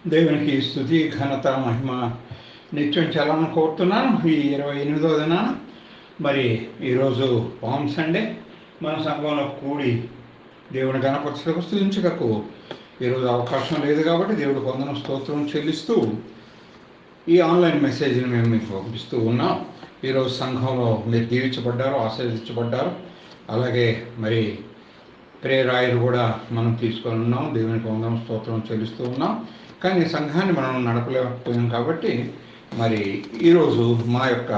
దేవునికి స్థుతి ఘనత మహిమ నిత్యం చలాన్ని కోరుతున్నాను ఈ ఇరవై ఎనిమిదో దినాన మరి ఈరోజు పామ్ సండే మన సంఘంలో కూడి దేవుని గణపరచకు స్థుతించటకు ఈరోజు అవకాశం లేదు కాబట్టి దేవుడు పొందన స్తోత్రం చెల్లిస్తూ ఈ ఆన్లైన్ మెసేజ్ని మేము మీకు పంపిస్తూ ఉన్నాం ఈరోజు సంఘంలో మీరు దీవించబడ్డారు ఆశీర్వదించబడ్డారు అలాగే మరి ప్రేరాయలు కూడా మనం తీసుకొని ఉన్నాం దేవునికి వందనం స్తోత్రం చెల్లిస్తూ ఉన్నాం కానీ సంఘాన్ని మనం నడపలేకపోయాం కాబట్టి మరి ఈరోజు మా యొక్క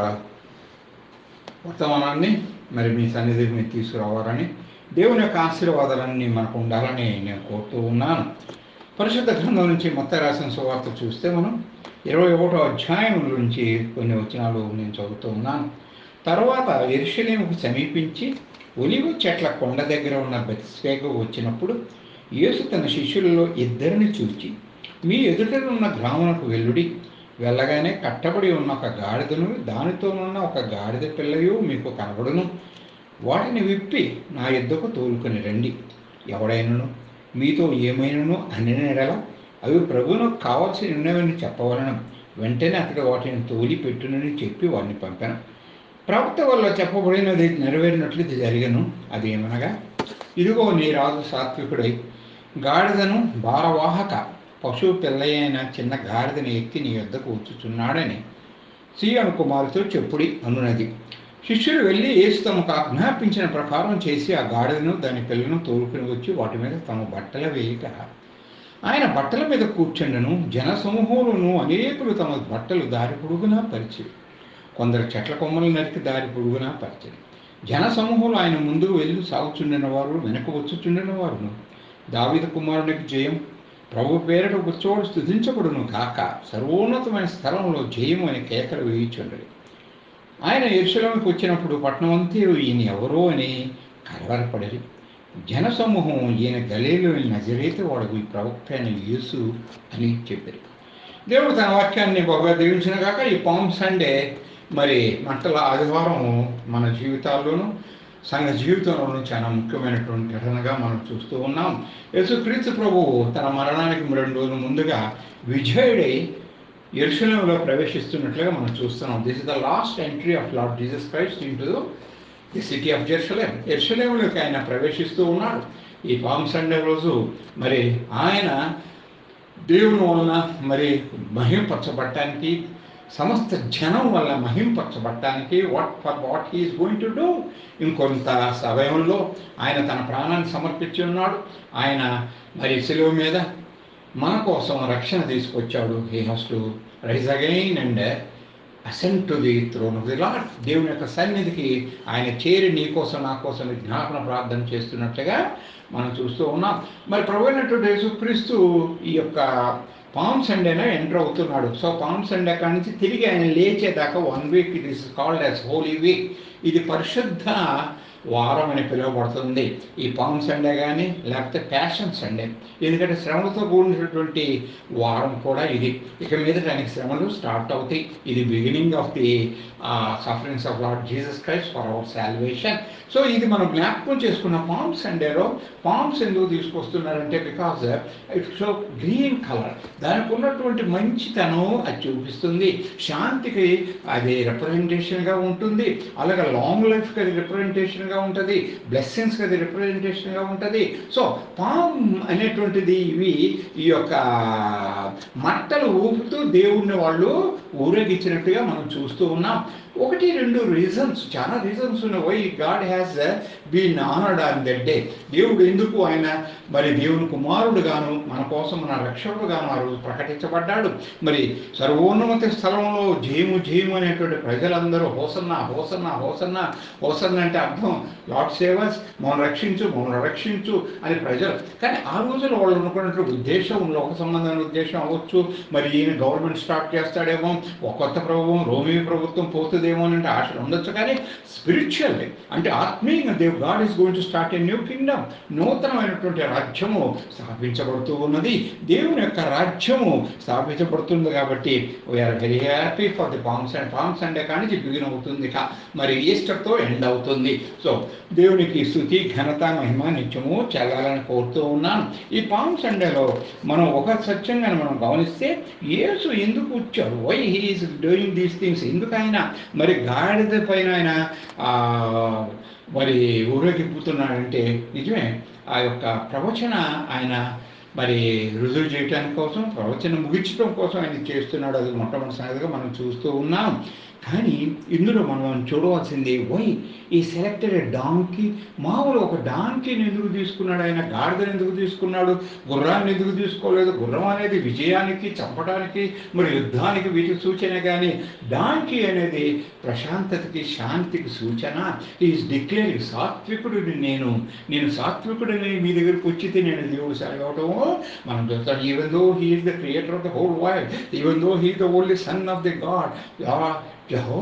వర్తమానాన్ని మరి మీ సన్నిధికి మీరు తీసుకురావాలని దేవుని యొక్క ఆశీర్వాదాలన్నీ మనకు ఉండాలని నేను కోరుతూ ఉన్నాను పరిశుద్ధ గ్రంథం నుంచి మొత్తం రాసిన సువార్త చూస్తే మనం ఇరవై ఒకటో అధ్యాయం నుంచి కొన్ని వచనాలు నేను చదువుతూ ఉన్నాను తర్వాత ఎరుషలేముకు సమీపించి ఒలివ చెట్ల కొండ దగ్గర ఉన్న బెత్స్వేగు వచ్చినప్పుడు యేసు తన శిష్యులలో ఇద్దరిని చూచి మీ ఎదుటనున్న గ్రామునకు వెల్లుడి వెళ్ళగానే కట్టబడి ఉన్న ఒక గాడిదను దానితోనున్న ఒక గాడిద పిల్లయు మీకు కనబడును వాటిని విప్పి నా ఎద్దుకు తోలుకొని రండి ఎవడైనను మీతో ఏమైనను అని నెడల అవి ప్రభువునకు కావాల్సి ఉన్నవని చెప్పవలను వెంటనే అతడు వాటిని తోలి పెట్టునని చెప్పి వాడిని పంపాను ప్రవక్త వల్ల చెప్పబడినది నెరవేరినట్లు ఇది జరిగను అదేమనగా ఇదిగో నీ రాజు సాత్వికుడై గాడిదను భారవాహక పశువు పిల్లయైన చిన్న గాడిదని ఎక్కి నీ యొద్దకు వచ్చుచున్నాడని సీయోను కుమారుతో చెప్పుడి అనున్నది శిష్యులు వెళ్ళి యేసు తమకు ఆజ్ఞాపించిన ప్రకారం చేసి ఆ గాడిదను దాని పిల్లను తోలుకుని వచ్చి వాటి మీద తమ బట్టలు వేయక ఆయన బట్టల మీద కూర్చుండను జనసమూహములను అనేకులు తమ బట్టలు దారి పొడుగునా పరిచి కొందరు చెట్ల కొమ్మలు నరికి దారి పొడుగునా పరిచని జనసమూహంలో ఆయన ముందుకు వెళ్ళి సాగుచుండిన వారు వెనక వచ్చుచుండిన వారును దావిద కుమారునికి జయం ప్రభు పేరట వచ్చేవాడు స్థుతించబడును కాక సర్వోన్నతమైన స్థలంలో జయము అని కేకలు వేయించుండడు ఆయన ఎరుసలంకి వచ్చినప్పుడు పట్టణమంతా ఈయన ఎవరో అని కలవరపడరి జనసమూహం ఈయన గలీలో నజరేత వాడు ఈ ప్రవక్త అయిన యేసు అని చెప్పారు దేవుడు తన వాక్యాన్ని బాగా దీవించిన కాక ఈ పామ్ సండే మరి మంటల ఆదివారం మన జీవితాల్లోనూ సంఘ జీవితంలోనూ చాలా ముఖ్యమైనటువంటి ఘటనగా మనం చూస్తూ ఉన్నాం యేసుక్రీస్తు ప్రభువు తన మరణానికి రెండు రోజుల ముందుగా విజయుడై ఎరుశలంలో ప్రవేశిస్తున్నట్లుగా మనం చూస్తున్నాం this is the last entry of Lord Jesus Christ into the city of Jerusalem ఎరుసలేంలోకి ఆయన ప్రవేశిస్తూ ఉన్నాడు ఈ పామ్ సండే రోజు మరి ఆయన దేవుని వలన మరి మహింపరచబడటానికి సమస్త జనం వల్ల మహింపరచబడటానికి what for what he is going to do ఇంకొంత సమయంలో ఆయన తన ప్రాణాన్ని సమర్పించి ఉన్నాడు ఆయన మరి సెలవు మీద మన కోసం రక్షణ తీసుకొచ్చాడు he has to rise again and ascent to the throne of the Lord దేవుని యొక్క సన్నిధికి ఆయన చేరి నీ కోసం నా కోసం జ్ఞాపన ప్రార్థన చేస్తున్నట్లుగా మనం చూస్తూ ఉన్నాం మరి ప్రభు అయినటువంటి యేసుక్రీస్తు ఈ యొక్క పామ్ సండేనే ఎంటర్ అవుతున్నాడు సో పామ్ సండే కాడి నుంచి తిరిగి ఆయన లేచేదాకా one week it is called as holy week ఇది పరిశుద్ధ వారం అని పిలువబడుతుంది ఈ పామ్ సండే కానీ లేకపోతే ప్యాషన్ సండే ఎందుకంటే శ్రమలతో కూడినటువంటి వారం కూడా ఇది ఇక మీద దానికి శ్రమలు స్టార్ట్ అవుతాయి ఇది beginning of the sufferings of Lord Jesus Christ for our salvation so ఇది మనం జ్ఞాపకం చేసుకున్న పామ్ సండేలో పామ్స్ ఎందుకు తీసుకొస్తున్నారంటే because it show green colour దానికి ఉన్నటువంటి మంచితనం అది చూపిస్తుంది శాంతికి అది రిప్రజెంటేషన్గా ఉంటుంది అలాగే లాంగ్ లైఫ్కి అది రిప్రజెంటేషన్గా ఉంటుంది బ్లెస్సింగ్స్కి అది రిప్రజెంటేషన్గా ఉంటుంది సో పామ్ అనేటువంటిది ఇవి ఈ యొక్క మట్టలు ఊపుతూ దేవుణ్ణి వాళ్ళు ఊరేగించినట్టుగా మనం చూస్తూ ఉన్నాం ఒకటి రెండు రీజన్స్ చాలా రీజన్స్ ఉన్నాయి why God has been honoured on that day దేవుడు ఎందుకు ఆయన మరి దేవుని కుమారుడు గాను మన కోసం మన రక్షకుడు గాను ఆ రోజు ప్రకటించబడ్డాడు మరి సర్వోన్నత స్థలంలో జయము జయము అనేటువంటి ప్రజలందరూ హోసన్న హోసన్న హోసన్న హోసన్న అంటే అర్థం లార్డ్ సేవర్స్ మమ్మల్ని రక్షించు మమ్మల్ని రక్షించు అని ప్రజలు కానీ ఆ రోజుల్లో వాళ్ళు అనుకున్నటువంటి ఉద్దేశం లోక సంబంధమైన ఉద్దేశం అవ్వచ్చు మరి ఈయన గవర్నమెంట్ స్టార్ట్ చేస్తాడేమో ఒక కొత్త ప్రభుత్వం రోమీ ప్రభుత్వం పోతుందేమో అని అంటే ఆశలు ఉండొచ్చు కానీ స్పిరిచువల్ అంటే ఆత్మీయంగా దేవ్ God is going to start a new kingdom నూతనమైనటువంటి రాజ్యము స్థాపించబడుతూ ఉన్నది దేవుని యొక్క రాజ్యము స్థాపించబడుతుంది కాబట్టి we are very happy for the palms and palms అంటే కానీ బిగిన్ అవుతుంది కా మరి ఈస్టర్తో ఎండ్ అవుతుంది సో నామంలో దేవునికి స్థుతి ఘనత మహిమ నిత్యము చెల్లాలని కోరుతూ ఉన్నాను ఈ పామ్ సండేలో మనం ఒక సత్యంగా మనం గమనిస్తే యేసు ఎందుకు వచ్చాడు why he is doing these things ఎందుకు ఆయన మరి గాడిద పైన ఆయన ఆ, మరి ఊరేగిపోతున్నాడంటే నిజమే ఆ యొక్క ప్రవచన ఆయన మరి రుజువు చేయడానికి కోసం ప్రవచనం ముగించడం కోసం ఆయన చేస్తున్నాడు అది మొట్టమొదటిసారిగా మనం చూస్తూ ఉన్నాం కానీ ఇందులో మనం చూడవలసింది వై ఈ సెలెక్టెడ్ డాంకి మామూలు ఒక డాంకీని ఎందుకు తీసుకున్నాడు ఆయన గాడిదను ఎందుకు తీసుకున్నాడు గుర్రాన్ని ఎందుకు తీసుకోలేదు గుర్రం అనేది విజయానికి చంపడానికి మరి యుద్ధానికి వీటికి సూచన కానీ డాంకీ అనేది ప్రశాంతతకి శాంతికి సూచన ఈజ్ డిక్లేరింగ్ సాత్వికుడిని నేను నేను సాత్వికుడిని మీ దగ్గరికి వచ్చితే నేను దేవుడు సరగవటము మనం చూస్తాం even though he is the creator of the whole world even though he the only son of the God యహో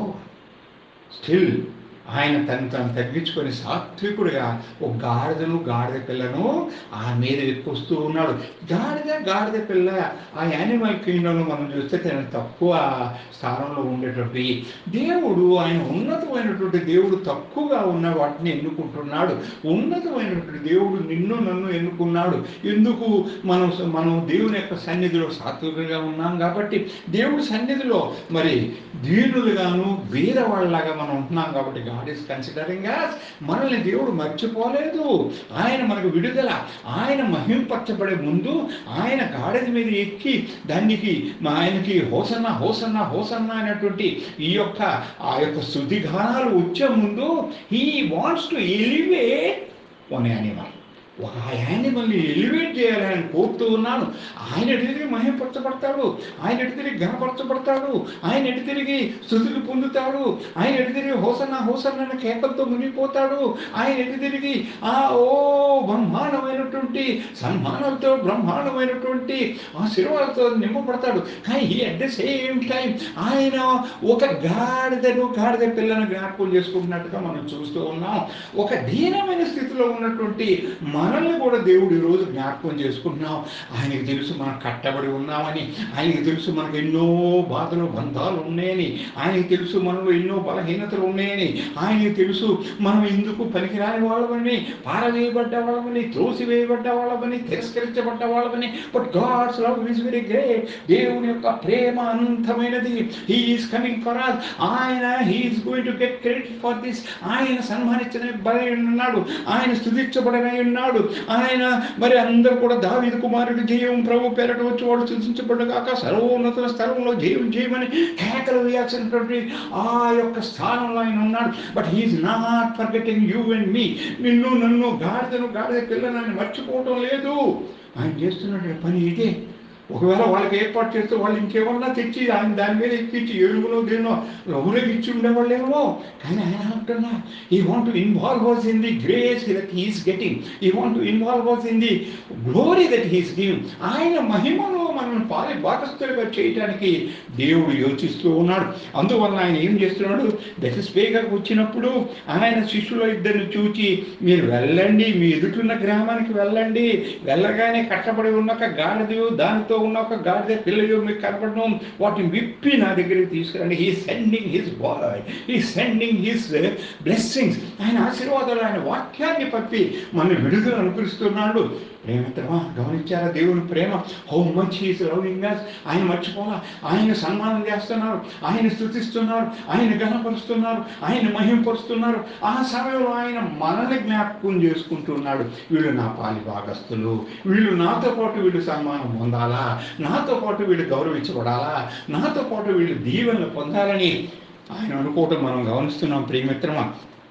స్టిల్ ఆయన తను తను తగ్గించుకొని సాత్వికుడిగా ఒక గాడిదను గాడిద పిల్లను ఆ మీద ఎక్కుస్తూ ఉన్నాడు గాడిద గాడిద పిల్ల ఆ యానిమల్ కింగ్డమ్లో మనం చూస్తే తను తక్కువ స్థానంలో ఉండేటువంటి దేవుడు ఆయన ఉన్నతమైనటువంటి దేవుడు తక్కువగా ఉన్న వాటిని ఎన్నుకుంటున్నాడు ఉన్నతమైనటువంటి దేవుడు నిన్ను నన్ను ఎన్నుకున్నాడు ఎందుకు మనం మనం దేవుని యొక్క సన్నిధిలో సాత్వికంగా ఉన్నాం కాబట్టి దేవుడి సన్నిధిలో మరి దీనులుగాను వీరవాళ్ళలాగా మనం ఉంటున్నాం కాబట్టి గాడ్ ఈస్ కన్సిడరింగ్ మనల్ని దేవుడు మర్చిపోలేదు ఆయన మనకు విడుదల ఆయన మహింపరచబడే ముందు ఆయన గాడిద మీద ఎక్కి దానికి మా ఆయనకి హోసన్న హోసన్న హోసన్న అనేటువంటి ఈ యొక్క ఆ యొక్క శుద్ధిగానాలు వచ్చే ముందు he wants to elevate one animal ఒక యానిమల్ని ఎలివేట్ చేయాలని కోరుతూ ఉన్నాను ఆయన ఎటు తిరిగి మహిమపరచబడతాడు ఆయన ఎటు తిరిగి ఘనపరచబడతాడు ఆయన ఎటు తిరిగి స్థుతులు పొందుతాడు ఆయన ఎటు తిరిగి హోసన్న హోసన్న అనే కేకలతో మునిగిపోతాడు ఆయన ఎటు తిరిగి ఆ ఓ బ్రహ్మాండమైనటువంటి సన్మానాలతో బ్రహ్మాండమైనటువంటి ఆ శిరవాలతో నింపబడతాడు కానీ అట్ ద సేమ్ టైం ఆయన ఒక గాడిదను గాడిద పిల్లను జ్ఞాపకం చేసుకుంటున్నట్టుగా మనం చూస్తూ ఉన్నాం ఒక దీనమైన స్థితిలో ఉన్నటువంటి మనల్ని కూడా దేవుడు ఈరోజు జ్ఞాపకం చేసుకుంటున్నాం ఆయనకి తెలుసు మనం కట్టబడి ఉన్నామని ఆయనకి తెలుసు మనకు ఎన్నో బాధలు బంధాలు ఉన్నాయని ఆయనకి తెలుసు మనలో ఎన్నో బలహీనతలు ఉన్నాయని ఆయనకి తెలుసు మనం ఎందుకు పనికిరాని వాళ్ళమని పారవేయబడ్డ వాళ్ళమని త్రోసివేయబడ్డ వాళ్ళమని తిరస్కరించబడ్డ వాళ్ళమని but God's love is very great దేవుని యొక్క ప్రేమ అనంతమైనది హీఈస్ కమింగ్ ఫర్ us ఆయన he is going to get credit for this ఆయన సన్మానించబడి ఉన్నాడు ఆయన స్థుతించబడనై ఉన్నాడు ఆయన మరి అందరూ కూడా దావీదు కుమారుడు జయం ప్రభు పేరట వచ్చి వాడు స్థుతించబడ్డగాక సర్వోన్నత స్థలంలో జయం చేయమని కేకలు వేయాల్సినటువంటి ఆ యొక్క స్థానంలో ఆయన ఉన్నాడు but he is not forgetting you and me నిన్ను నన్ను గాడిదను గాడిద పిల్లని మర్చిపోవటం లేదు ఆయన చేస్తున్న పని ఇదే ఒకవేళ వాళ్ళకి ఏర్పాటు చేస్తే వాళ్ళు ఇంకేమన్నా తెచ్చి ఆయన దాని మీద ఎక్కించి ఏడుగులో దేనో ఊరేగిచ్చి ఉండేవాళ్ళేమో కానీ ఆయన అంటున్నా he want to involve us in the grace that he's getting he want to involve us in the glory that he's giving ఆయన మహిమను మనం పాలి భాగస్థులుగా చేయడానికి దేవుడు యోచిస్తూ ఉన్నాడు అందువల్ల ఆయన ఏం చేస్తున్నాడు దశస్పేగకు వచ్చినప్పుడు ఆయన శిష్యుల ఇద్దరిని చూచి మీరు వెళ్ళండి మీ ఎదుటిన్న గ్రామానికి వెళ్ళండి వెళ్ళగానే కట్టబడి ఉన్న ఒక గాడిదయు దానితో ఉన్న ఒక గాడిద పిల్లయో మీకు కనపడడం వాటిని విప్పి నా దగ్గరికి తీసుకురండి he sending his word he sending his blessings ఆయన ఆశీర్వాదాలు ఆయన వాక్యాన్ని పప్పి మన విడుదల అనుకరిస్తున్నాడు ప్రేమిత్రమా గమనించారా దేవుని ప్రేమ how much he's loving us ఆయన మర్చిపోలా ఆయన సన్మానం చేస్తున్నారు ఆయన స్థుతిస్తున్నారు ఆయన గణపరుస్తున్నారు ఆయన మహింపరుస్తున్నారు ఆ సమయంలో ఆయన మనల్ని జ్ఞాపకం చేసుకుంటున్నాడు వీళ్ళు నా పాలి భాగస్తులు వీళ్ళు నాతో పాటు వీళ్ళు సన్మానం పొందాలా నాతో పాటు వీళ్ళు గౌరవించబడాలా నాతో పాటు వీళ్ళు దీవెనలు పొందాలని ఆయన అనుకోవటం మనం గమనిస్తున్నాం ప్రియమిత్రమా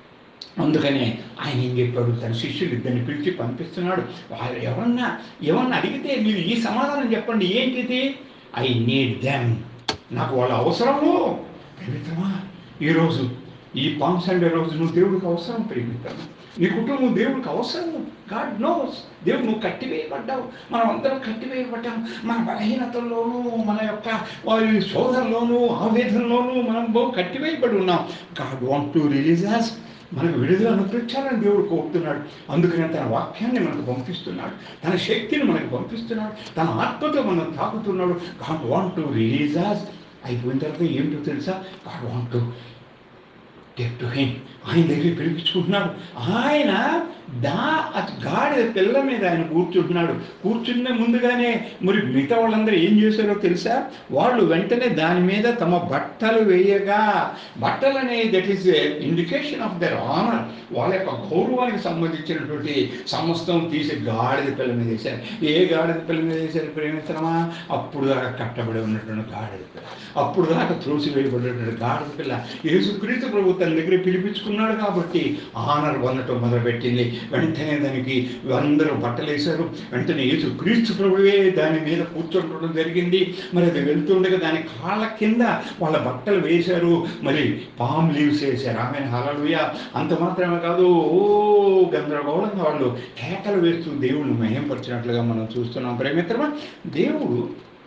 అందుకనే ఆయన ఏం చెప్పాడు తన శిష్యులు ఇద్దరిని పిలిచి పంపిస్తున్నాడు వాళ్ళు ఎవరన్నా ఎవరన్నా అడిగితే మీరు ఈ సమాధానం చెప్పండి ఏంటిది ఐ నీడ్ దెమ్ నాకు వాళ్ళ అవసరము ప్రేమితమా ఈరోజు ఈ పామ్ సండే రోజు నువ్వు దేవుడికి అవసరం ప్రేమితమా నీ కుటుంబం దేవుడికి అవసరం గాడ్ నోస్ దేవుడు నువ్వు కట్టివేయబడ్డావు మనం అందరం కట్టివేయబడ్డాం మన బలహీనతల్లోనూ మన యొక్క వారి శోధనలోనూ ఆవేదనలోనూ మనం బహు కట్టివేయబడి ఉన్నాం God want to release us మనకు విడుదల అనుగ్రహించాలని దేవుడు కోరుతున్నాడు అందుకని తన వాక్యాన్ని మనకు పంపిస్తున్నాడు తన శక్తిని మనకు పంపిస్తున్నాడు తన ఆత్మతో మనం తాకుతున్నాడు God want to release us అయిపోయిన తర్వాత ఏమిటో తెలుసా God want to to him ఆయన దగ్గర పిలిపించుకుంటున్నాడు ఆయన దా ఆ గాడిద పిల్ల మీద ఆయన కూర్చుంటున్నాడు కూర్చున్న ముందుగానే మరి మిగతా వాళ్ళందరూ ఏం చేశారో తెలుసా వాళ్ళు వెంటనే దాని మీద తమ బట్టలు వేయగా బట్టలు అనేది that is indication of their honour వాళ్ళ యొక్క గౌరవానికి సంబంధించినటువంటి సమస్తం తీసి గాడిద పిల్ల మీద వేశారు ఏ గాడిద పిల్ల మీద వేశారు ప్రేమించడమా అప్పుడు దాకా కట్టబడి ఉన్నటువంటి గాడిద పిల్ల అప్పుడు దాకా త్రోసి వేయబడినటువంటి గాడిద పిల్ల యేసుక్రీస్తు ప్రభు తన దగ్గర పిలిపించుకున్నాడు కాబట్టి ఆనర్ పొందటం మొదలుపెట్టింది వెంటనే దానికి అందరూ బట్టలు వేశారు వెంటనే యేసు క్రీస్తు ప్రభువే దాని మీద కూర్చోవడం జరిగింది మరి అది వెళ్తుండగా దాని కాళ్ళ కింద వాళ్ళ బట్టలు వేశారు మరి పామ్ లీవ్స్ వేశారు ఆమె హలలుయ అంత మాత్రమే కాదు ఓ గందరగోళంగా వాళ్ళు కేకలు వేస్తూ దేవుడిని మహింపరిచినట్లుగా మనం చూస్తున్నాం ప్రేమిత్రమా దేవుడు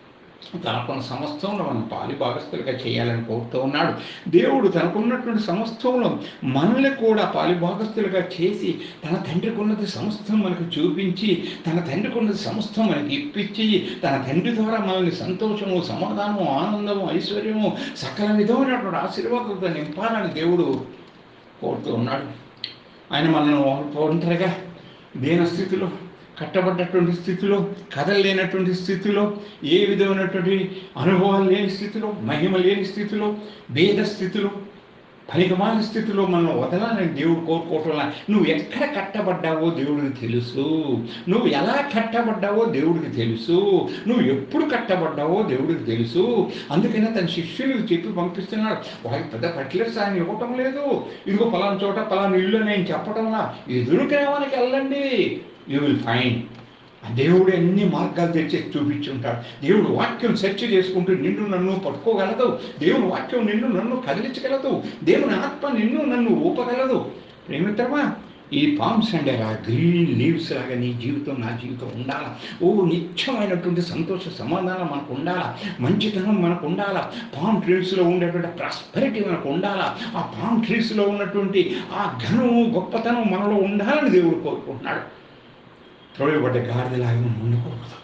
తనకున్న సమస్తంలో మనం పాలి భాగస్థులుగా చేయాలని కోరుతూ ఉన్నాడు దేవుడు తనకున్నటువంటి సమస్తంలో మనల్ని కూడా పాలి భాగస్థులుగా చేసి తన తండ్రికి ఉన్నది సమస్తం మనకు చూపించి తన తండ్రికి ఉన్నది సమస్తం మనకి ఇప్పించి తన తండ్రి ద్వారా మనల్ని సంతోషము సమాధానము ఆనందము ఐశ్వర్యము సకల విధమైనటువంటి ఆశీర్వాదాలతో నింపాలని దేవుడు కోరుతూ ఉన్నాడు ఆయన మనల్ని ఒంటరిగా దీన స్థితిలో కట్టబడ్డటువంటి స్థితిలో కదలలేనటువంటి స్థితిలో ఏ విధమైనటువంటి అనుభవాలు లేని స్థితిలో మహిమ లేని స్థితిలో భేద స్థితిలో పనికిమాల స్థితిలో మనం వదలాలని దేవుడు కోరుకోవటం నువ్వు ఎక్కడ కట్టబడ్డావో దేవుడికి తెలుసు నువ్వు ఎలా కట్టబడ్డావో దేవుడికి తెలుసు నువ్వు ఎప్పుడు కట్టబడ్డావో దేవుడికి తెలుసు అందుకనే తన శిష్యులకు చెప్పి పంపిస్తున్నాడు వాళ్ళకి పెద్ద పర్టికులర్స్ ఆయన ఇవ్వటం లేదు ఇదిగో పలానా చోట పలానా ఇల్లు నేను చెప్పటంలా ఎదురు గ్రామానికి వెళ్ళండి యూ విల్ ఫైండ్ ఆ దేవుడు అన్ని మార్గాలు తెచ్చి చూపించుంటాడు దేవుడు వాక్యం సెర్చ్ చేసుకుంటూ నిన్ను నన్ను పట్టుకోగలదు దేవుని వాక్యం నిన్ను నన్ను కదిలించగలదు దేవుని ఆత్మ నిన్ను నన్ను ఊపగలదు ప్రేమిత్రమా ఈ పామ్స్ అండ్ ఆ గ్రీన్ లీవ్స్ లాగా నీ జీవితం నా జీవితం ఉండాలా ఓ నిత్యమైనటువంటి సంతోష సమాధానం మనకు ఉండాలా మంచితనం మనకు ఉండాలా పామ్ ట్రీస్లో ఉండేటువంటి ప్రాస్పెరిటీ మనకు ఉండాలా ఆ పామ్ ట్రీస్లో ఉన్నటువంటి ఆ ఘనము గొప్పతనం మనలో ఉండాలని దేవుడు కోరుకుంటున్నాడు త్రోయబడ్డ గాడిదలాగా మనం ఉండకూడదు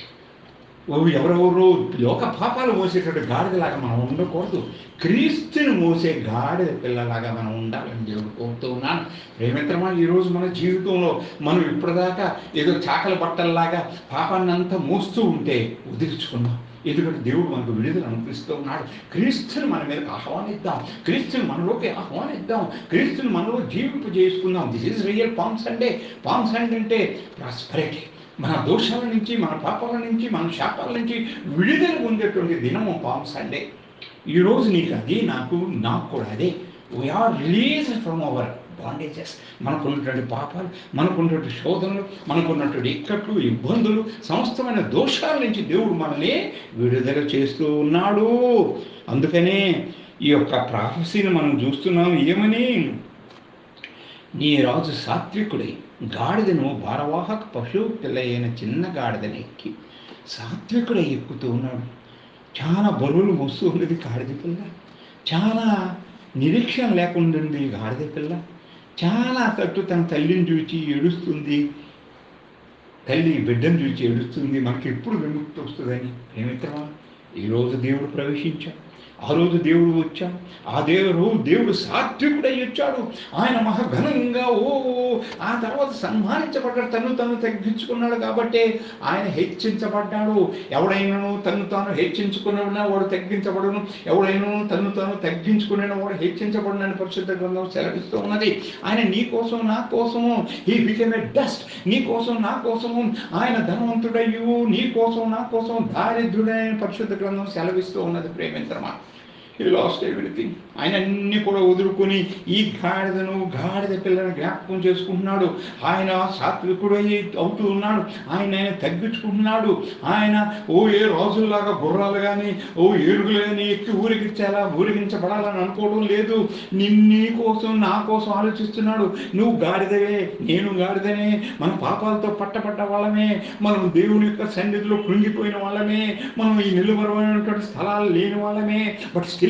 ఓ ఎవరెవరో లోక పాపాలు మోసేటట్టు గాడిదలాగా మనం ఉండకూడదు క్రీస్తుని మోసే గాడిద పిల్లలాగా మనం ఉండాలని దేవుడు కోరుతూ ఉన్నాను ప్రేమిత్రమా ఈరోజు మన జీవితంలో మనం ఇప్పటిదాకా ఏదో చాకల బట్టల్లాగా పాపాన్ని అంతా మోస్తూ ఉంటే వదిలించుకుందాం ఎందుకంటే దేవుడు మనకు విడుదల అనిపిస్తూ ఉన్నాడు క్రీస్తుని మన మీదకి ఆహ్వానిద్దాం క్రీస్తుని మనలోకి ఆహ్వానిద్దాం క్రీస్తుని మనలో జీవింపు చేసుకుందాం this is real palm Sunday palm Sunday అంటే ప్రాస్పరిటీ మన దోషాల నుంచి మన పాపాల నుంచి మన శాపాల నుంచి విడుదల పొందేటువంటి దినము పామ్ సండే ఈరోజు నీకు అది నాకు నాకు కూడా అదే we are release from our bondages మనకున్నటువంటి పాపాలు మనకున్నటువంటి శోధనలు మనకున్నటువంటి ఇక్కట్లు ఇబ్బందులు సమస్తమైన దోషాల నుంచి దేవుడు మనల్ని విడుదల చేస్తూ ఉన్నాడు అందుకనే ఈ యొక్క ప్రాఫసీని మనం చూస్తున్నాం ఏమని నీ రాజు సాత్వికుడై గాడిదను భారవాహక పశువు పిల్ల అయిన చిన్న గాడిదని ఎక్కి సాత్వికుడై ఎక్కుతూ ఉన్నాడు చాలా బరువులు మోస్తూ ఉన్నది గాడిద పిల్ల చాలా నిరీక్షణ లేకుండా ఉంది గాడిద పిల్ల చాలా తట్టు తన తల్లిని చూచి ఏడుస్తుంది తల్లి బిడ్డను చూచి ఏడుస్తుంది మనకి ఎప్పుడు విముక్తి వస్తుందని ప్రేమిత్రమా ఈరోజు దేవుడు ప్రవేశించాడు ఆ రోజు దేవుడు వచ్చాడు ఆ దేవుడు దేవుడు సాత్వికుడై వచ్చాడు ఆయన మహాఘనంగా ఓ ఆ తర్వాత సన్మానించబడ్డాడు తను తను తగ్గించుకున్నాడు కాబట్టి ఆయన హెచ్చించబడ్డాడు ఎవడైనాను తను తాను హెచ్చించుకున్న వాడు తగ్గించబడును ఎవడైనా తను తాను తగ్గించుకునే వాడు హెచ్చించబడినని పరిశుద్ధ గ్రంథం సెలవిస్తూ ఉన్నది ఆయన నీ కోసం నా కోసము ఈ బికెమ్ ఎ డస్ట్ నీ కోసం నా కోసము ఆయన ధనవంతుడయ్యు నీ కోసం నా కోసం దారిద్రుడైన పరిశుద్ధ గ్రంథం సెలవిస్తూ ఉన్నది ప్రేమించమా ఈ లాస్ట్ ఎవ్రీథింగ్ ఆయన అన్ని కూడా వదులుకొని ఈ గాడిదను గాడిద పిల్లని జ్ఞాపకం చేసుకుంటున్నాడు ఆయన సాత్వికుడు అవుతూ ఉన్నాడు ఆయన ఆయన తగ్గించుకుంటున్నాడు ఆయన ఓ ఏ రాజుల్లాగా గుర్రాలు కానీ ఓ ఏడుగులు కానీ ఎక్కి ఊరికిచ్చేలా ఊరిగించబడాలని అనుకోవడం లేదు నిన్నీ కోసం నా కోసం ఆలోచిస్తున్నాడు నువ్వు గాడిదవే నేను గాడిదనే మన పాపాలతో పట్టబడ్డ వాళ్ళమే మనం దేవుని యొక్క సన్నిధిలో కృంగిపోయిన వాళ్ళమే మనం ఈ నిలువరమైనటువంటి స్థలాలు లేని వాళ్ళమే but still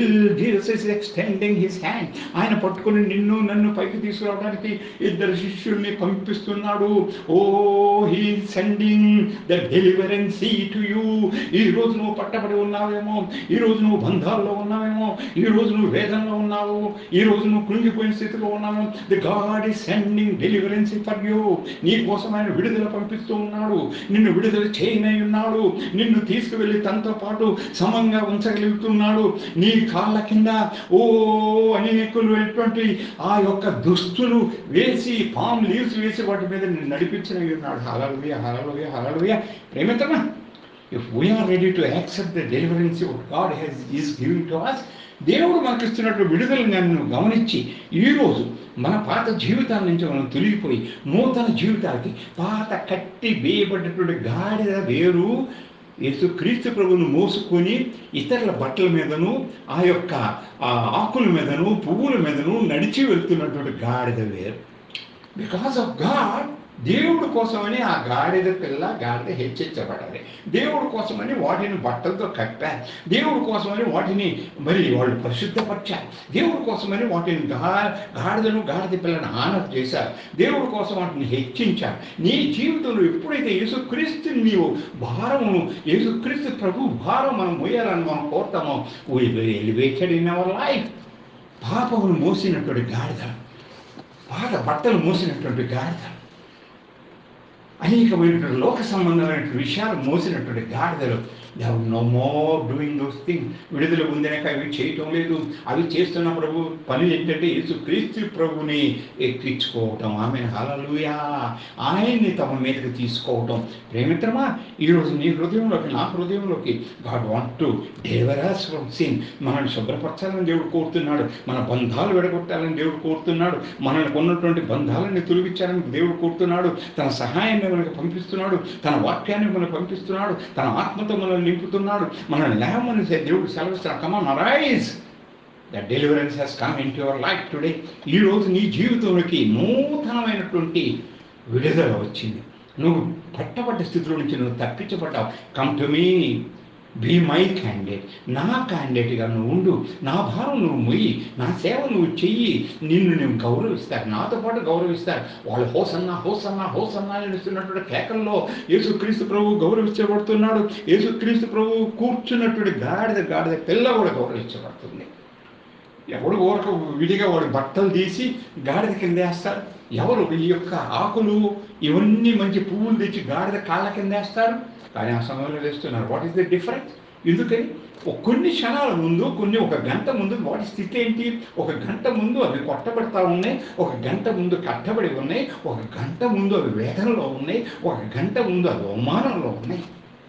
still Jesus is extending his hand ఆయన పట్టుకుని నిన్ను నన్ను పైకి తీసుకురావడానికి ఇద్దరు శిష్యుల్ని పంపిస్తున్నాడు oh he sending the deliverance to you ఈ రోజు నువ్వు పట్టబడి ఉన్నావేమో ఈ రోజు నువ్వు బంధాల్లో ఉన్నావేమో ఈ రోజు నువ్వు వేదనలో ఉన్నావు ఈ రోజు నువ్వు కృంగిపోయిన స్థితిలో ఉన్నావు the God is sending deliverance for you నీ కోసం ఆయన విడుదల పంపిస్తూ ఉన్నాడు నిన్ను విడుదల చేయనై ఉన్నాడు నిన్ను తీసుకువెళ్ళి తనతో పాటు సమంగా ఉంచగలుగుతున్నాడు నీ కాళ్ళ కింద ఓ అనేకులు వెళ్ళినటువంటి ఆ యొక్క దుస్తులు వేసి పామ్ లీవ్స్ వేసి వాటి మీద నిన్ను నడిపించిన ఉన్నాడు హలలుయ హలలుయ హలలుయ ప్రేమితమా if we are ready to accept the deliverance God he's is giving to us దేవుడు మనకు ఇస్తున్నట్టు విడుదల నన్ను గమనించి ఈరోజు మన పాత జీవితాల నుంచి మనం తొలగిపోయి నూతన జీవితాలకి పాత కట్టి వేయబడ్డటువంటి గాడిద వేరు యేసు క్రీస్తు ప్రభువును మోసుకొని ఇతరుల బట్టల మీదను ఆ యొక్క ఆ ఆకుల మీదను పువ్వుల మీదను నడిచి వెళ్తున్నటువంటి గాడిద వేరు బికాస్ ఆఫ్ గాడ్ దేవుడు కోసమని ఆ గాడిద పిల్ల గాడిద హెచ్చరించబడాలి దేవుడు కోసమని వాటిని బట్టలతో కప్పారు దేవుడు కోసమని వాటిని మరి వాళ్ళు పరిశుద్ధపరిచారు దేవుడు కోసమని వాటిని గా గాడిదను గాడిద పిల్లను ఆనర్ చేశారు దేవుడు కోసం వాటిని హెచ్చించారు నీ జీవితంలో ఎప్పుడైతే యేసుక్రీస్తుని నీవు భారము యేసుక్రీస్తు ప్రభు భారం మనం మోయాలని మనం కోరుతామో ఎలివేటెడ్ ఇన్ అవర్ లైఫ్ పాపమును మోసినటువంటి గాడిద పాత బట్టలు మోసినటువంటి గాడిద అనేకమైనటువంటి లోక సంబంధమైనటువంటి విషయాలు మోసినటువంటి గాడిదలు no more doing those thing విడుదల పొందినాక అవి చేయటం లేదు అవి చేస్తున్న ప్రభు పని ఏంటంటే యేసు క్రీస్తు ప్రభుని ఎక్కించుకోవటం ఆమె హలలుయా ఆయన్ని తమ మీదకి తీసుకోవటం ప్రేమిత్రమా ఈరోజు నీ హృదయంలోకి నా హృదయంలోకి God want to deliver us from sin మనల్ని శుభ్రపరచాలని దేవుడు కోరుతున్నాడు మన బంధాలు విడగొట్టాలని దేవుడు కోరుతున్నాడు మనల్ని ఉన్నటువంటి బంధాలని తొలగించాలని దేవుడు కోరుతున్నాడు తన సహాయాన్ని మనకు పంపిస్తున్నాడు తన వాక్యాన్ని మనకు పంపిస్తున్నాడు తన ఆత్మతో మనల్ని నింపుతున్నాడు మనల్ని లేవమని దేవుడు సెలవిస్తున్నాడు come on arise the deliverance he's come in your life today ఈరోజు నీ జీవితంలోకి నూతనమైనటువంటి విడుదల వచ్చింది నువ్వు పట్టబడ్డ స్థితిలో నుంచి నువ్వు తప్పించబడ్డావు come to me be my candidate నా క్యాండిడేట్గా నువ్వు ఉండు నా భారం నువ్వు మొయ్యి నా సేవ నువ్వు చెయ్యి నిన్ను నేను గౌరవిస్తారు నాతో పాటు గౌరవిస్తారు వాళ్ళు హోసన్నా హోసన్నా హోసన్నా అని ఇస్తున్నటువంటి కేకల్లో యేసుక్రీస్తు ప్రభు గౌరవించబడుతున్నాడు యేసుక్రీస్తు ప్రభు కూర్చున్నటువంటి గాడిద గాడిద పిల్ల కూడా గౌరవించబడుతుంది ఎవడు ఊరక విడిగా వాడు బట్టలు తీసి గాడిద కింద వేస్తారు ఎవరు ఈ యొక్క ఆకులు ఇవన్నీ మంచి పువ్వులు తెచ్చి గాడిద కాళ్ళ కింద వేస్తారు కానీ ఆ సమయంలో వేస్తున్నారు వాట్ ఈస్ ద డిఫరెన్స్ ఎందుకని ఒక కొన్ని క్షణాల ముందు కొన్ని ఒక గంట ముందు వాటి స్థితి ఏంటి ఒక గంట ముందు అవి కొట్టబడతా ఉన్నాయి ఒక గంట ముందు కట్టబడి ఉన్నాయి ఒక గంట ముందు అవి వేదనలో ఉన్నాయి ఒక గంట ముందు అవి అవమానంలో ఉన్నాయి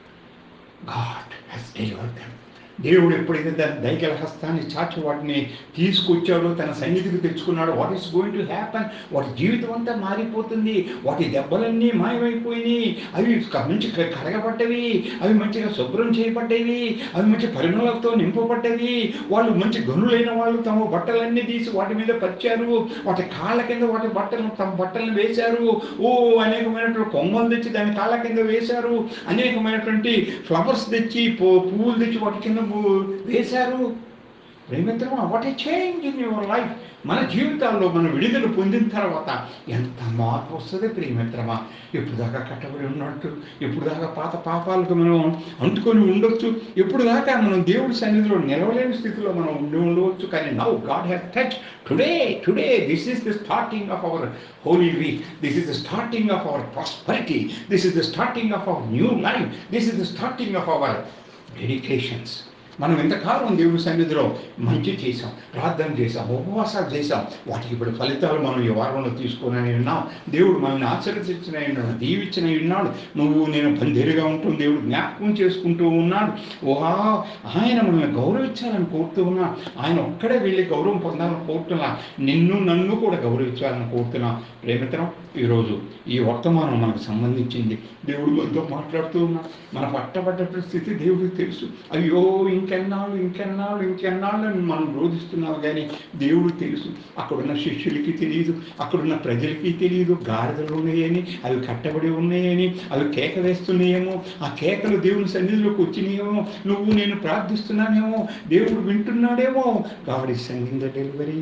గాడ్ హెస్ డెలివర్డ్ దెమ్ దేవుడు ఎప్పుడైతే దాని దైగల హస్తాన్ని చాచి వాటిని తీసుకొచ్చాడో తన సన్నిధికి తెచ్చుకున్నాడో what is going to happen వాటి జీవితం అంతా మారిపోతుంది వాటి దెబ్బలన్నీ మాయమైపోయినాయి అవి క- మంచి క- కడగబడ్డవి అవి మంచిగా శుభ్రం చేయబడ్డవి అవి మంచి పరిమళంతో నింపబడ్డవి వాళ్ళు మంచి గనులైన వాళ్ళు తమ బట్టలన్నీ తీసి వాటి మీద పరిచారు వాటి కాళ్ళ కింద వాటి బట్టలు తమ బట్టలను వేశారు ఓ అనేకమైనటువంటి కొమ్మలు తెచ్చి దాని కాళ్ళ కింద వేశారు అనేకమైనటువంటి ఫ్లవర్స్ తెచ్చి పూ- పువ్వులు తెచ్చి వాటి కింద ము- వేశారు ప్రేమిత్రమా what a change in your life మన జీవితాల్లో మనం విడుదల పొందిన తర్వాత ఎంత మార్పు వస్తుంది ప్రియమిత్రమా ఎప్పుడు దాకా కట్టబడి ఉన్నట్టు ఎప్పుడు దాకా పాత పాపాలకు మనం అంటుకొని ఉండొచ్చు ఎప్పుడు దాకా మనం దేవుడి సన్నిధిలో నిలవలేని స్థితిలో మనం ఉండి ఉండవచ్చు కానీ now God has touch today today this is the starting of our holy week this is the starting of our prosperity this is the starting of our new life this is the starting of our dedications మనం ఎంతకాలం దేవుడి సన్నిధిలో మంచి చేసాం ప్రార్థన చేసాం ఉపవాసాలు చేసాం వాటికి ఇప్పుడు ఫలితాలు మనం ఈ వారంలో తీసుకుని ఉన్నాం దేవుడు మనల్ని ఆశీర్వదించిన ఉన్నాడు దీవించిన ఉన్నాడు నువ్వు నేను బందీరుగా ఉంటూ దేవుడు జ్ఞాపకం చేసుకుంటూ ఉన్నాడు ఓహా ఆయన మనల్ని గౌరవించాలని కోరుతూ ఉన్నా ఆయన ఒక్కడే వెళ్ళి గౌరవం పొందాలని కోరుతున్నా నిన్ను నన్ను కూడా గౌరవించాలని కోరుతున్నా ప్రేమిత్రం ఈరోజు ఈ వర్తమానం మనకు సంబంధించింది దేవుడు మనతో మాట్లాడుతూ ఉన్నా మన పట్టబడ్డ స్థితి దేవుడికి తెలుసు అయ్యో ఇంకెన్నాళ్ళు ఇంకెన్నాళ్ళు ఇంకెన్నాళ్ళు అని మనం రోధిస్తున్నావు కానీ దేవుడు తెలుసు అక్కడున్న శిష్యులకి తెలియదు అక్కడున్న ప్రజలకి తెలియదు గాడిదలు ఉన్నాయని అవి కట్టబడి ఉన్నాయని అవి కేక వేస్తున్నాయేమో ఆ కేకలు దేవుని సన్నిధిలోకి వచ్చినాయేమో నువ్వు నేను ప్రార్థిస్తున్నానేమో దేవుడు వింటున్నాడేమో God is sending the delivery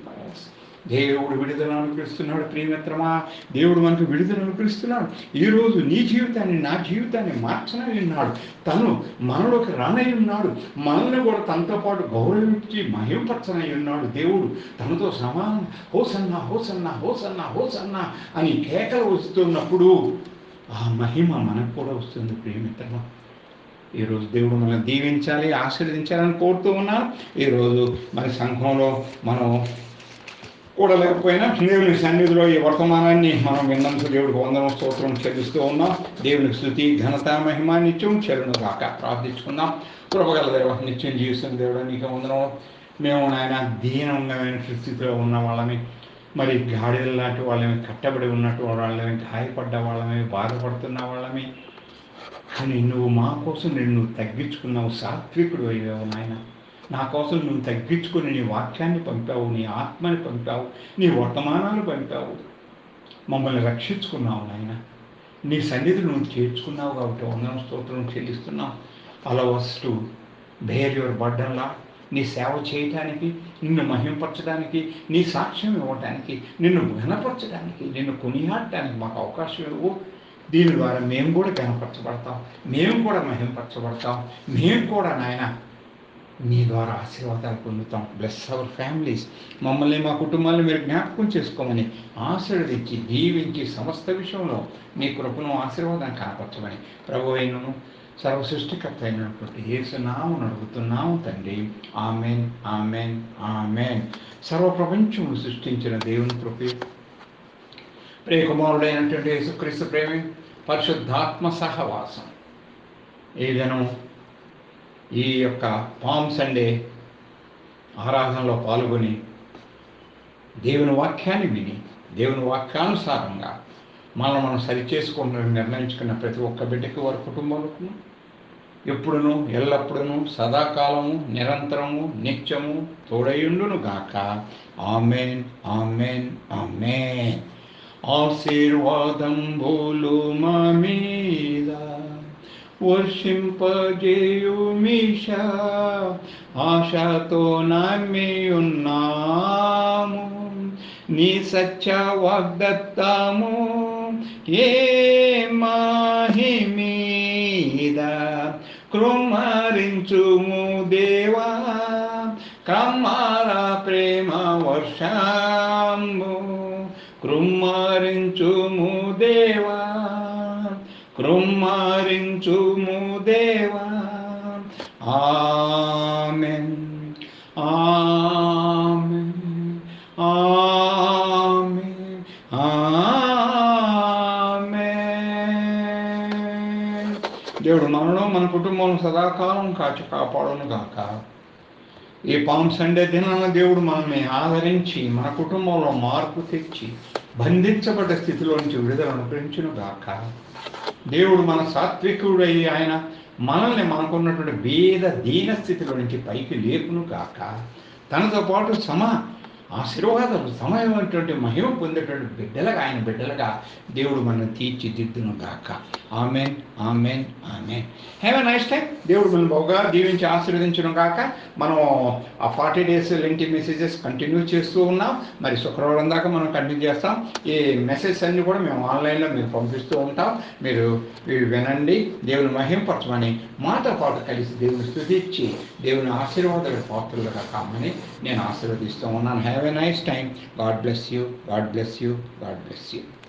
దేవుడు విడుదల అనుకరిస్తున్నాడు ప్రియమిత్రమా దేవుడు మనకు విడుదల అనుకరిస్తున్నాడు ఈరోజు నీ జీవితాన్ని నా జీవితాన్ని మార్చనై ఉన్నాడు తను మనలోకి రానై ఉన్నాడు మనల్ని కూడా తనతో పాటు గౌరవించి మహింపరచనై ఉన్నాడు దేవుడు తనతో సమానం హోసన్న హోసన్న హోసన్న హోసన్న అని కేకలు వస్తున్నప్పుడు ఆ మహిమ మనకు కూడా వస్తుంది ప్రియమిత్రమా ఈరోజు దేవుడు మనల్ని దీవించాలి ఆశీర్వదించాలని కోరుతూ ఉన్నాను ఈరోజు మన సంఘంలో మనం కూడా లేకపోయినా దేవుని సన్నిధిలో ఈ వర్తమానాన్ని మనం విన్నందుకు దేవుడికి వందనం స్తోత్రం చెల్లిస్తూ ఉన్నాం దేవునికి స్థుతి ఘనత మహిమ నిత్యం చెరును కాక ప్రార్థించుకుందాం కృపగల దేవ నిత్యం జీవిస్తున్న దేవుడు నీకు వందనం మేము నాయన దీనమైన స్థితిలో ఉన్న వాళ్ళని మరి గాడిదల లాంటి వాళ్ళని కట్టబడి ఉన్నట్టు వాళ్ళని గాయపడ్డ వాళ్ళని బాధపడుతున్న వాళ్ళని కానీ నువ్వు మా కోసం నిన్ను తగ్గించుకున్నావు సాత్వికుడు అయ్యావు నాయన నా కోసం నువ్వు తగ్గించుకుని నీ వాక్యాన్ని పంపావు నీ ఆత్మని పంపావు నీ వర్తమానాలు పంపావు మమ్మల్ని రక్షించుకున్నావు నాయన నీ సన్నిధి నువ్వు చేర్చుకున్నావు కాబట్టి వందన స్తోత్రం చెల్లిస్తున్నావు అలవస్ టు బేర్ యువర్ బడ్డన్లా నీ సేవ చేయటానికి నిన్ను మహింపరచడానికి నీ సాక్ష్యం ఇవ్వటానికి నిన్ను ఘనపరచడానికి నిన్ను కొనియాడటానికి మాకు అవకాశం ఇవ్వు దీని ద్వారా మేము కూడా ఘనపరచబడతాం మేము కూడా మహింపరచబడతాం మేము కూడా నాయన నీ ద్వారా ఆశీర్వాదాలు పొందుతాం బ్లెస్ అవర్ ఫ్యామిలీస్ మమ్మల్ని మా కుటుంబాలను మీరు జ్ఞాపకం చేసుకోమని ఆశీర్వదించి దీవించి సమస్త విషయంలో నీ కృపను ఆశీర్వాదం కనపరచమని ప్రభు అయినను సర్వ సృష్టికర్త అయినటువంటి ఏసునామం అడుగుతున్నాము తండ్రి ఆమెన్ ఆమెన్ ఆమెన్ సర్వ ప్రపంచము సృష్టించిన దేవుని కృపే ప్రియకుమారుడైనటువంటి యేసుక్రీస్తు ప్రేమి పరిశుద్ధాత్మ సహవాసం ఈ దినం ఈ యొక్క పామ్ సండే ఆరాధనలో పాల్గొని దేవుని వాక్యాన్ని విని దేవుని వాక్యానుసారంగా మనం మనం సరిచేసుకుంటామని నిర్ణయించుకున్న ప్రతి ఒక్క బిడ్డకి వారి కుటుంబాలకు ఎప్పుడును ఎల్లప్పుడును సదాకాలము నిరంతరము నిత్యము తోడయుండును గాక ఆమెన్ ఆమెన్ ఆమెన్ ఆశీర్వాదం బోలు మా మీద వర్షింపజేయుమిష ఆశతో నమ్మి ఉన్నాము నీ సత్య వాగ్దత్తము ఏ మాహి మీద కృమరించుము దేవా క్రమార ప్రేమ వర్షము కృమ్మరించుము దేవా కృమ్మరించుము దేవా ఆమెన్ ఆమెన్ ఆమెన్ ఆమెన్ దేవుడు మనలో మన కుటుంబం సదాకాలం కాచి కాపాడును గాక ఈ పామ్ సండే దినాన దేవుడు మనల్ని ఆదరించి మన కుటుంబంలో మార్పు తెచ్చి బంధించబడ్డ స్థితిలో నుంచి విడుదల అనుగ్రహించును గాక దేవుడు మన సాత్వికుడై ఆయన మనల్ని మనకున్నటువంటి వేద దీన స్థితిలో నుంచి పైకి లేపును గాక తనతో పాటు సమ ఆశీర్వాదాలు సమయమైనటువంటి మహిమ పొందేటువంటి బిడ్డలుగా ఆయన బిడ్డలుగా దేవుడు మనం తీర్చిదిద్దును గాక amen amen amen have a nice time దేవుడు మనం బాగా దీవించి ఆశీర్వదించడం కాక మనం ఆ ఫార్టీ డేస్ లింటి మెసేజెస్ కంటిన్యూ చేస్తూ ఉన్నాం మరి శుక్రవారం దాకా మనం కంటిన్యూ చేస్తాం ఈ మెసేజ్ అన్ని కూడా మేము ఆన్లైన్లో మీరు పంపిస్తూ ఉంటాం మీరు ఇవి వినండి దేవుని మహింపరచమని మాతో పాటు కలిసి దేవుని స్థుతించి దేవుని ఆశీర్వాదాల పాత్రలుగా కామని నేను ఆశీర్వదిస్తూ ఉన్నాను have a nice time God bless you God bless you God bless you